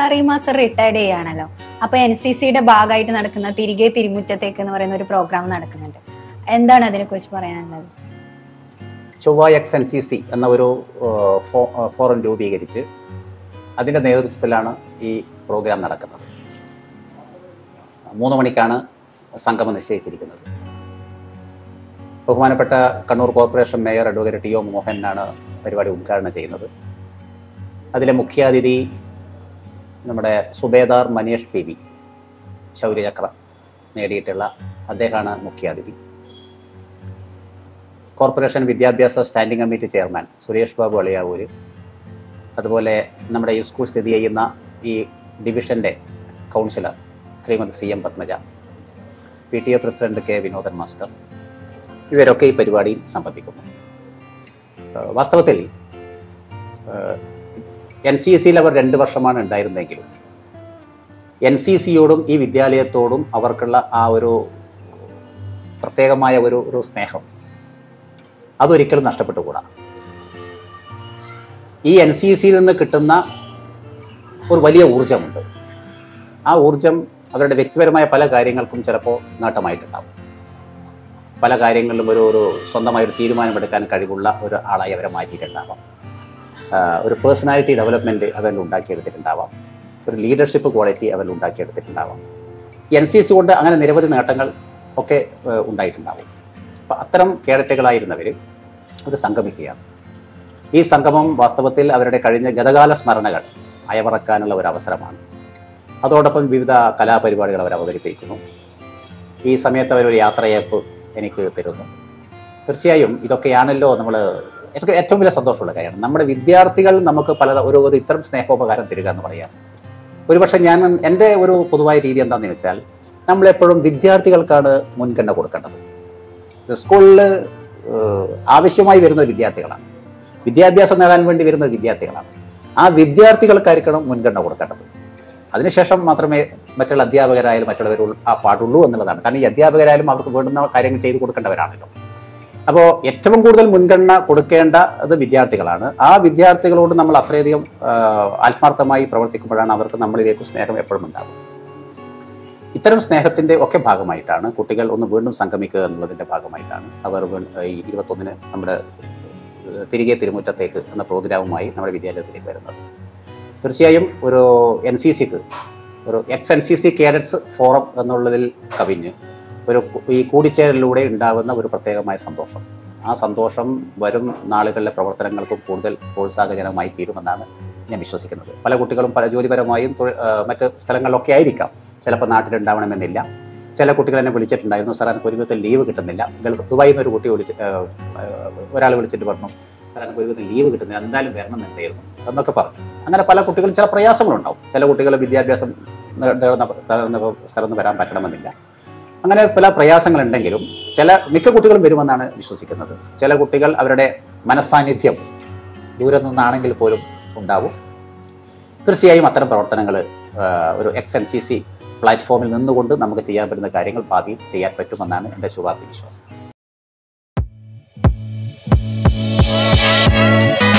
sir ഈ മാസം retired ചെയ്യാണല്ലോ അപ്പൊ എൻ സി സിയുടെ ഭാഗമായിട്ട് നടക്കുന്ന തിരികെ തിരുമുറ്റത്തേക്ക് എന്ന് പറയുന്ന ഒരു പ്രോഗ്രാം നടക്കുന്നുണ്ട് എന്താണ് അതിനെ കുറിച്ച് പറയാനുള്ളത് ചൊവ്വ എക്സ് എൻ സി സി എന്ന ഒരു ഏഹ്, ഫോ- ഏഹ്, ഫോറം രൂപീകരിച്ച് അതിൻ്റെ നേതൃത്വത്തിലാണ് ഈ പ്രോഗ്രാം നടക്കുന്നത് മൂന്ന് മണിക്കാണ് സംഗമം നിശ്ചയിച്ചിരിക്കുന്നത് ബഹുമാനപ്പെട്ട Kannur corporation mayor advocate T O മോഹനാണ് പരിപാടി ഉദ്ഘാടനം ചെയ്യുന്നത് അതിലെ മുഖ്യാതിഥി നമ്മുടെ സുബേദാർ മനീഷ് പി വി ശൗര്യചക്ര നേടിയിട്ടുള്ള അദ്ദേഹമാണ് മുഖ്യാതിഥി കോർപ്പറേഷൻ വിദ്യാഭ്യാസ standing committee chairman Suresh Babu Aliyavoor അതുപോലെ നമ്മുടെ ഈ സ്കൂൾ സ്ഥിതി ചെയ്യുന്ന ഈ ഡിവിഷൻ്റെ councillor Shrimati C M Padmaja P T A president K Vinodan master ഇവരൊക്കെ ഈ പരിപാടിയിൽ സംബന്ധിക്കുന്നു ഏഹ് വാസ്തവത്തിൽ എൻ സി സിയിൽ അവർ രണ്ട് വർഷമാണ് ഉണ്ടായിരുന്നെങ്കിലും എൻ സി സിയോടും ഈ വിദ്യാലയത്തോടും അവർക്കുള്ള ആ ഒരു പ്രത്യേകമായ ഒരു ഒരു സ്നേഹം അതൊരിക്കലും നഷ്ടപ്പെട്ടുകൂടാ ഈ എൻ സി സിയിൽ നിന്ന് കിട്ടുന്ന ഒരു വലിയ ഊർജമുണ്ട് ആ ഊർജം അവരുടെ വ്യക്തിപരമായ പല കാര്യങ്ങൾക്കും ചിലപ്പോൾ നേട്ടമായിട്ടുണ്ടാവും പല കാര്യങ്ങളിലും ഒരു ഒരു സ്വന്തമായ ഒരു തീരുമാനമെടുക്കാൻ കഴിവുള്ള ഒരു ആളായി അവരെ മാറ്റിയിട്ടുണ്ടാവാം ആ, ഒരു പേഴ്സണാലിറ്റി ഡെവലപ്മെൻറ്റ് അവരിൽ ഉണ്ടാക്കിയെടുത്തിട്ടുണ്ടാവാം ഒരു ലീഡർഷിപ്പ് ക്വാളിറ്റി അവരിൽ ഉണ്ടാക്കിയെടുത്തിട്ടുണ്ടാവാം എൻ സി സി കൊണ്ട് അങ്ങനെ നിരവധി നേട്ടങ്ങൾ ഒക്കെ ഏഹ്, ഉണ്ടായിട്ടുണ്ടാവും അപ്പം അത്തരം കേഡറ്റുകളായിരുന്നവർ ഒരു സംഗമിക്കുകയാണ് ഈ സംഗമം വാസ്തവത്തിൽ അവരുടെ കഴിഞ്ഞ ഗതകാല സ്മരണകൾ അയവറക്കാനുള്ള ഒരു അവസരമാണ് അതോടൊപ്പം വിവിധ കലാപരിപാടികൾ അവർ അവതരിപ്പിക്കുന്നു ഈ സമയത്ത് അവരൊരു യാത്രയയപ്പ് എനിക്ക് തരുന്നു തീർച്ചയായും ഇതൊക്കെയാണല്ലോ നമ്മൾ എനിക്ക് ഏറ്റവും വലിയ സന്തോഷമുള്ള കാര്യമാണ് നമ്മുടെ വിദ്യാർത്ഥികൾ നമുക്ക് പല ഒരു ഒരു ഇത്തരം സ്നേഹോപകാരം തരിക എന്ന് പറയാം ഒരുപക്ഷെ ഞാൻ എൻ്റെ ഒരു പൊതുവായ രീതി എന്താണെന്ന് വെച്ചാൽ നമ്മളെപ്പോഴും വിദ്യാർത്ഥികൾക്കാണ് മുൻഗണന കൊടുക്കേണ്ടത് സ്കൂളിൽ ആവശ്യമായി വരുന്ന വിദ്യാർത്ഥികളാണ് വിദ്യാഭ്യാസം നേടാൻ വേണ്ടി വരുന്ന വിദ്യാർത്ഥികളാണ് ആ വിദ്യാർത്ഥികൾക്കായിരിക്കണം മുൻഗണന കൊടുക്കേണ്ടത് അതിനുശേഷം മാത്രമേ മറ്റുള്ള അധ്യാപകരായാലും മറ്റുള്ളവർ ആ പാടുള്ളൂ എന്നുള്ളതാണ് കാരണം ഈ അധ്യാപകരായാലും അവർക്ക് വേണ്ടുന്ന കാര്യങ്ങൾ ചെയ്തു കൊടുക്കേണ്ടവരാണല്ലോ അപ്പോൾ ഏറ്റവും കൂടുതൽ മുൻഗണന കൊടുക്കേണ്ട അത് വിദ്യാർത്ഥികളാണ് ആ വിദ്യാർത്ഥികളോട് നമ്മൾ അത്രയധികം ആ, ആത്മാർത്ഥമായി പ്രവർത്തിക്കുമ്പോഴാണ് അവർക്ക് നമ്മളിലേക്ക് സ്നേഹം എപ്പോഴും ഉണ്ടാകും ഇത്തരം സ്നേഹത്തിന്റെ ഒക്കെ ഭാഗമായിട്ടാണ് കുട്ടികൾ ഒന്ന് വീണ്ടും സംഗമിക്കുക എന്നുള്ളതിന്റെ ഭാഗമായിട്ടാണ് അവർ വീ- ഈ ഇരുപത്തൊന്നിന് നമ്മുടെ ഏഹ്, തിരികെ തിരുമുറ്റത്തേക്ക് എന്ന പ്രോഗ്രാമുമായി നമ്മുടെ വിദ്യാലയത്തിലേക്ക് വരുന്നത് തീർച്ചയായും ഒരു എൻ സി സിക്ക് ഒരു ex N C C cadets forum എന്നുള്ളതിൽ കവിഞ്ഞ് ഒരു കു- ഈ കൂടിച്ചേരലിലൂടെ ഉണ്ടാകുന്ന ഒരു പ്രത്യേകമായ സന്തോഷം ആ സന്തോഷം വരും നാളുകളിലെ പ്രവർത്തനങ്ങൾക്കും കൂടുതൽ പ്രോത്സാഹജനകമായി തീരുമെന്നാണ് ഞാൻ വിശ്വസിക്കുന്നത് പല കുട്ടികളും പല ജോലിപരമായും തൊഴിൽ- ആ, മറ്റ് സ്ഥലങ്ങളിലൊക്കെ ആയിരിക്കാം ചിലപ്പോൾ നാട്ടിലുണ്ടാവണമെന്നില്ല ചില കുട്ടികൾ എന്നെ വിളിച്ചിട്ടുണ്ടായിരുന്നു സാർ എനിക്ക് ഒരു വിധത്തിൽ ലീവ് കിട്ടുന്നില്ല ഗൾഫ് ദുബായിൽ നിന്ന് ഒരു കുട്ടി വിളിച്ച് ഒരാൾ വിളിച്ചിട്ട് പറഞ്ഞു സാർ എനിക്ക് ഒരു വിധത്തിൽ ലീവ് കിട്ടുന്നില്ല എന്തായാലും വരണം എന്നുണ്ടായിരുന്നു എന്നൊക്കെ പറഞ്ഞു അങ്ങനെ പല കുട്ടികളും ചില പ്രയാസങ്ങളുണ്ടാവും ചില കുട്ടികൾ വിദ്യാഭ്യാസം നേ- നേടുന്ന സ്ഥലം സ്ഥലത്ത് നിന്ന് വരാൻ പറ്റണമെന്നില്ല അങ്ങനെ പല പ്രയാസങ്ങളുണ്ടെങ്കിലും ചില മിക്ക കുട്ടികളും വരുമെന്നാണ് വിശ്വസിക്കുന്നത് ചില കുട്ടികൾ അവരുടെ മനസ്സാന്നിധ്യം ദൂരെ നിന്നാണെങ്കിൽ പോലും ഉണ്ടാവും തീർച്ചയായും അത്തരം പ്രവർത്തനങ്ങൾ ഒരു എക്സ് എൻ സി സി പ്ലാറ്റ്ഫോമിൽ നിന്നുകൊണ്ട് നമുക്ക് ചെയ്യാൻ പറ്റുന്ന കാര്യങ്ങൾ ഭാവിയിൽ ചെയ്യാൻ പറ്റുമെന്നാണ് എൻ്റെ ശുഭാപ്തി വിശ്വാസം